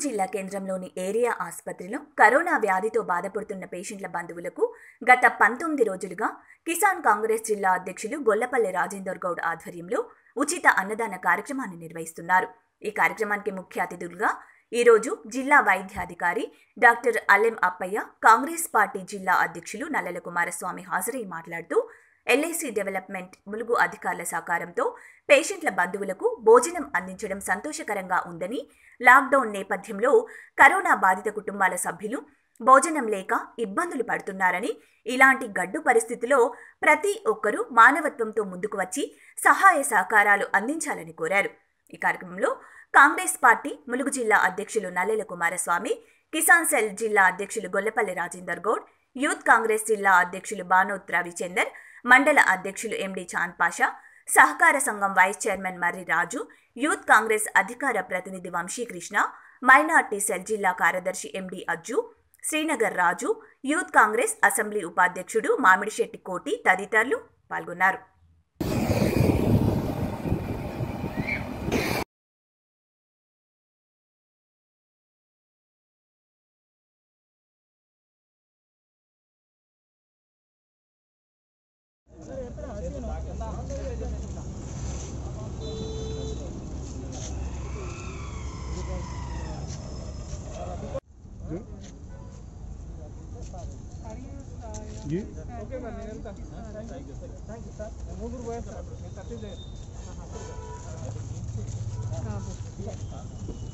జిల్లా కేంద్రంలోని ఏరియా ఆసుపత్రిలో కరోనా వ్యాధితో బాధపడుతున్న పేషెంట్ల బంధువులకు గత పంతొమ్మిది రోజులుగా కిసాన్ కాంగ్రెస్ జిల్లా అధ్యక్షులు గొల్లపల్లి రాజేందర్ గౌడ్ ఆధ్వర్యంలో ఉచిత అన్నదాన కార్యక్రమాన్ని నిర్వహిస్తున్నారు ఈ కార్యక్రమానికి ముఖ్య అతిథులుగా ఈరోజు జిల్లా వైద్యాధికారి డాక్టర్ అల్లెం అప్పయ్య కాంగ్రెస్ పార్టీ జిల్లా అధ్యక్షులు నల్లల కుమారస్వామి హాజరై మాట్లాడుతూ ఎల్ఐసి డెవలప్మెంట్ ములుగు అధికారుల సహకారంతో పేషెంట్ల బంధువులకు భోజనం అందించడం సంతోషకరంగా ఉందని లాక్డౌన్ నేపథ్యంలో కరోనా బాధిత కుటుంబాల సభ్యులు భోజనం లేక ఇబ్బందులు పడుతున్నారని ఇలాంటి గడ్డు పరిస్థితిలో ప్రతి ఒక్కరూ మానవత్వంతో ముందుకు వచ్చి సహాయ సహకారాలు అందించాలని కోరారు ఈ కార్యక్రమంలో కాంగ్రెస్ పార్టీ ములుగు జిల్లా అధ్యక్షులు నల్లెల కుమారస్వామి కిసాన్ సెల్ జిల్లా అధ్యక్షులు గొల్లపల్లి రాజేందర్ గౌడ్ యూత్ కాంగ్రెస్ జిల్లా అధ్యక్షులు బానోత్ రవిచందర్ మండల అధ్యక్షులు ఎండి చాంద్ పాషా సహకార సంఘం vice chairman Marri Raju youth Congress అధికార ప్రతినిధి వంశీకృష్ణ మైనార్టీ సెల్ జిల్లా కార్యదర్శి MD Ajju Srinagar Raju youth Congress assembly ఉపాధ్యక్షుడు మామిడిశెట్టి కోటి తదితరులు పాల్గొన్నారు जी ఓకే మరి నేను వెళ్తా థ్యాంక్ యూ సార్ ముగ్గురు పోయేస్తారు నేను థర్టీ